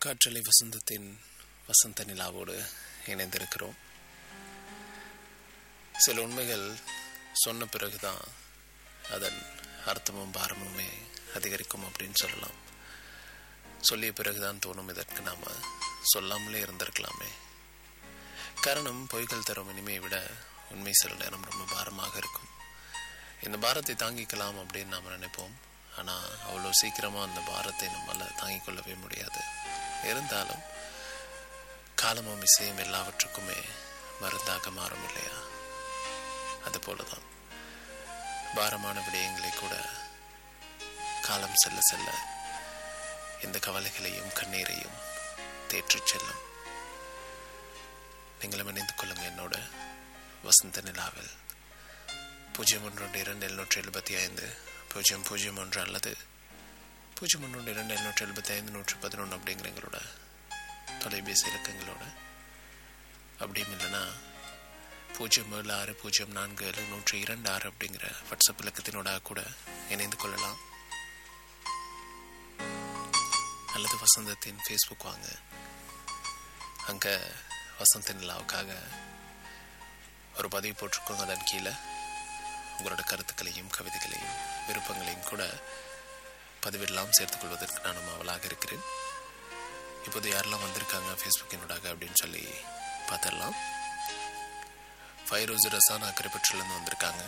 காற்றலை வசந்தத்தின் வசந்த நிலாவோடு இணைந்திருக்கிறோம் சில உண்மைகள் சொன்ன பிறகுதான் அதன் அர்த்தமும் பாரமுமே அதிகரிக்கும் அப்படின்னு சொல்லலாம் சொல்லிய பிறகுதான் தோணும் இதற்கு நாம சொல்லாமலே இருந்திருக்கலாமே காரணம் பொய்கள் தரும் இனிமையை விட உண்மை சில நேரம் ரொம்ப பாரமாக இருக்கும் இந்த பாரத்தை தாங்கிக்கலாம் அப்படின்னு நாம் நினைப்போம் ஆனால் அவ்வளோ சீக்கிரமாக அந்த பாரத்தை நம்மளால் தாங்கிக் கொள்ளவே முடியாது இருந்தாலும் காலமும் இசையும் எல்லாவற்றுக்குமே மருந்தாக மாறும் இல்லையா அது போலதான் பாரமான விடயங்களை கூட காலம் செல்ல செல்ல இந்த கவலைகளையும் கண்ணீரையும் தேற்றிச் செல்லும் நீங்களும் இணைந்து கொள்ளுங்க என்னோட வசந்த நிலாவில் பூஜ்ஜியம் ஒன்று இரண்டு எழுநூற்றி எழுபத்தி ஐந்து பூஜ்ஜியம் பூஜ்ஜியம் ஒன்று அல்லது பூஜ்ஜியம் ஒன்று இரண்டு எழுநூற்றி எழுபத்தி ஐந்து நூற்றி பதினொன்று அப்படிங்கிற எங்களோட தொலைபேசி இலக்கங்களோட அப்படியும் இல்லைன்னா பூஜ்ஜியம் ஏழு ஆறு பூஜ்ஜியம் நான்கு ஏழு நூற்றி இரண்டு ஆறு அப்படிங்கிற வாட்ஸ்அப் இலக்கத்தினோட கூட இணைந்து கொள்ளலாம் அல்லது வசந்தத்தின் ஃபேஸ்புக் வாங்க அங்கே வசந்த நிலாவுக்காக ஒரு பதிவு போட்டிருக்கோங்க அதன் கீழே உங்களோட கருத்துக்களையும் கவிதைகளையும் விருப்பங்களையும் கூட பதிவிடலாம் சேர்த்துக் கொள்வதற்கு நான் அவளாக இருக்கிறேன் இப்போது யாரெல்லாம் வந்திருக்காங்க ஃபேஸ்புக்கினோடாக அப்படின்னு சொல்லி பார்த்துடலாம் ஃபைரோஸ் ரசான் அக்கரைப்பற்றிலேருந்து வந்திருக்காங்க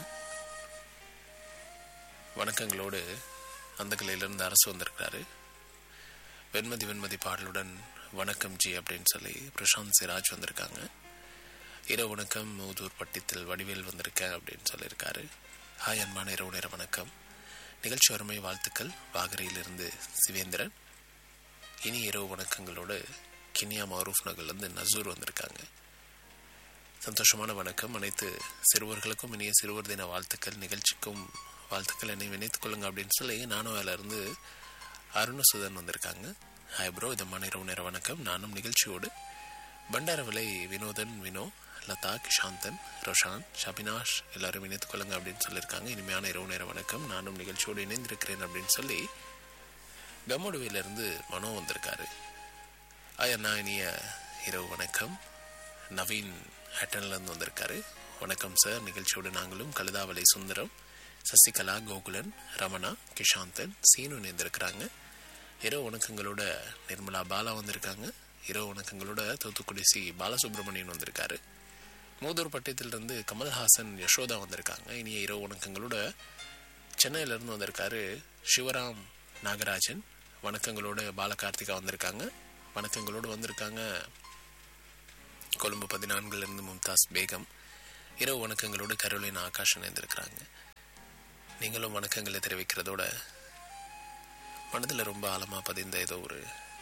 வணக்கங்களோடு அந்த கிளையிலிருந்து அரசு வந்திருக்கிறாரு வெண்மதி வெண்மதி பாடலுடன் வணக்கம் ஜி அப்படின்னு சொல்லி பிரசாந்த் சிராஜ் வந்திருக்காங்க இரவு வணக்கம் மூதூர் பட்டித்தில் வடிவேல் வந்திருக்கேன் அப்படின்னு சொல்லியிருக்காரு ஹாய் அன்பான இரவு நேர வணக்கம் நிகழ்ச்சி அருமை வாழ்த்துக்கள் வாகரையிலிருந்து சிவேந்திரன் இனி இரவு வணக்கங்களோடு கினியா மரூஃப் நகர்லேருந்து நசூர் வந்திருக்காங்க சந்தோஷமான வணக்கம் அனைத்து சிறுவர்களுக்கும் இனிய சிறுவர் தின வாழ்த்துக்கள் நிகழ்ச்சிக்கும் வாழ்த்துக்கள் என்னை இணைத்துக் கொள்ளுங்க அப்படின்னு சொல்லி நானும் இருந்து அருணசுதன் வந்திருக்காங்க ஹாய் ப்ரோ இதமான இரவு நேர வணக்கம் நானும் நிகழ்ச்சியோடு பண்டாரவிலை வினோதன் வினோ லதா கிஷாந்தன் ரோஷான் ஷபினாஷ் எல்லாரும் இணைத்துக் கொள்ளுங்க அப்படின்னு சொல்லியிருக்காங்க இனிமையான இரவு நேர வணக்கம் நானும் நிகழ்ச்சியோடு இணைந்திருக்கிறேன் அப்படின்னு சொல்லி கம்முடுவிலிருந்து மனோ வந்திருக்காரு அண்ணா இனிய இரவு வணக்கம் நவீன் ஹேட்டன்லேருந்து வந்திருக்காரு வணக்கம் சார் நிகழ்ச்சியோடு நாங்களும் கழுதாவளை சுந்தரம் சசிகலா கோகுலன் ரமணா கிஷாந்தன் சீனு இணைந்திருக்கிறாங்க இரவு வணக்கங்களோட நிர்மலா பாலா வந்திருக்காங்க இரவு வணக்கங்களோட தூத்துக்குடி சி பாலசுப்ரமணியன் வந்திருக்காரு மூதூர் பட்டியத்திலிருந்து கமல்ஹாசன் யசோதா வந்திருக்காங்க இனிய இரவு வணக்கங்களோட சென்னையிலேருந்து வந்திருக்காரு சிவராம் நாகராஜன் வணக்கங்களோட பாலகார்த்திகா வந்திருக்காங்க வணக்கங்களோடு வந்திருக்காங்க கொழும்பு பதினான்குலேருந்து மும்தாஸ் பேகம் இரவு வணக்கங்களோடு கரோலின் ஆகாஷ் இணைந்திருக்கிறாங்க நீங்களும் வணக்கங்களை தெரிவிக்கிறதோட மனதில் ரொம்ப ஆழமாக பதிந்த ஏதோ ஒரு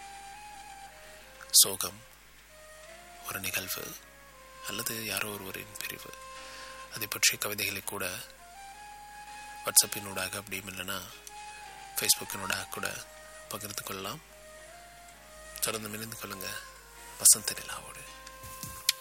சோகம் ஒரு நிகழ்வு அல்லது யாரோ ஒருவரின் பிரிவு அதை பற்றிய கவிதைகளை கூட வாட்ஸ்அப்பினூடாக அப்படியும் இல்லைன்னா ஃபேஸ்புக்கினூடாக கூட பகிர்ந்து கொள்ளலாம் தொடர்ந்து மிணிந்து கொள்ளுங்க வசந்த நிலாவோடு